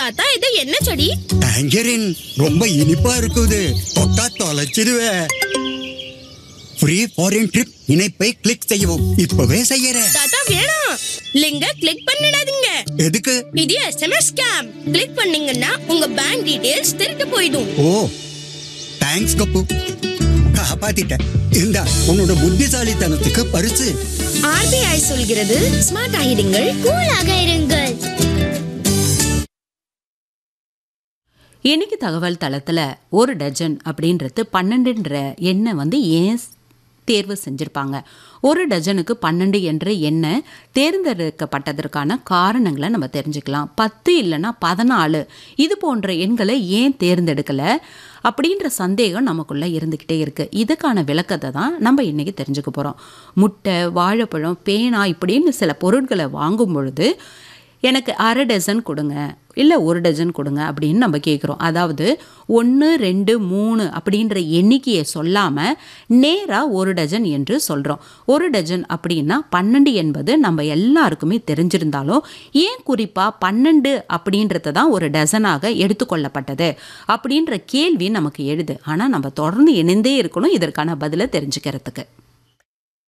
தாத்தா இது என்ன செடி டேஞ்சரின் ரொம்ப இனிப்பா இருக்குது தொட்டா தொலைச்சிடுவேன் ஃப்ரீ ஃபாரின் ட்ரிப் இணைப்பை கிளிக் செய்யவும் இப்பவே செய்யறேன் தாத்தா வேணாம் லிங்க கிளிக் பண்ணிடாதீங்க எதுக்கு இது எஸ்எம்எஸ் ஸ்கேம் கிளிக் பண்ணீங்கன்னா உங்க பேங்க் டீடைல்ஸ் திருட்டு போயிடும் ஓ தேங்க்ஸ் கப்பு காப்பாத்திட்டேன் இந்தா உன்னோட புத்திசாலித்தனத்துக்கு பரிசு ஆர்பிஐ சொல்கிறது ஸ்மார்ட் ஆகிடுங்கள் கூலாக இருங்கள் இன்னைக்கு தகவல் தளத்தில் ஒரு டஜன் அப்படின்றது பன்னெண்டுன்ற எண்ணெய் வந்து ஏன் தேர்வு செஞ்சுருப்பாங்க ஒரு டஜனுக்கு பன்னெண்டு என்ற எண்ணெய் தேர்ந்தெடுக்கப்பட்டதற்கான காரணங்களை நம்ம தெரிஞ்சுக்கலாம் பத்து இல்லைன்னா பதினாலு இது போன்ற எண்களை ஏன் தேர்ந்தெடுக்கலை அப்படின்ற சந்தேகம் நமக்குள்ளே இருந்துக்கிட்டே இருக்குது இதுக்கான விளக்கத்தை தான் நம்ம இன்றைக்கி தெரிஞ்சுக்க போகிறோம் முட்டை வாழைப்பழம் பேனா இப்படின்னு சில பொருட்களை வாங்கும் பொழுது எனக்கு அரை டசன் கொடுங்க இல்லை ஒரு டஜன் கொடுங்க அப்படின்னு நம்ம கேட்குறோம் அதாவது ஒன்று ரெண்டு மூணு அப்படின்ற எண்ணிக்கையை சொல்லாமல் நேராக ஒரு டஜன் என்று சொல்கிறோம் ஒரு டஜன் அப்படின்னா பன்னெண்டு என்பது நம்ம எல்லாருக்குமே தெரிஞ்சிருந்தாலும் ஏன் குறிப்பாக பன்னெண்டு அப்படின்றத தான் ஒரு டசனாக எடுத்துக்கொள்ளப்பட்டது அப்படின்ற கேள்வி நமக்கு எழுது ஆனால் நம்ம தொடர்ந்து இணைந்தே இருக்கணும் இதற்கான பதிலை தெரிஞ்சுக்கிறதுக்கு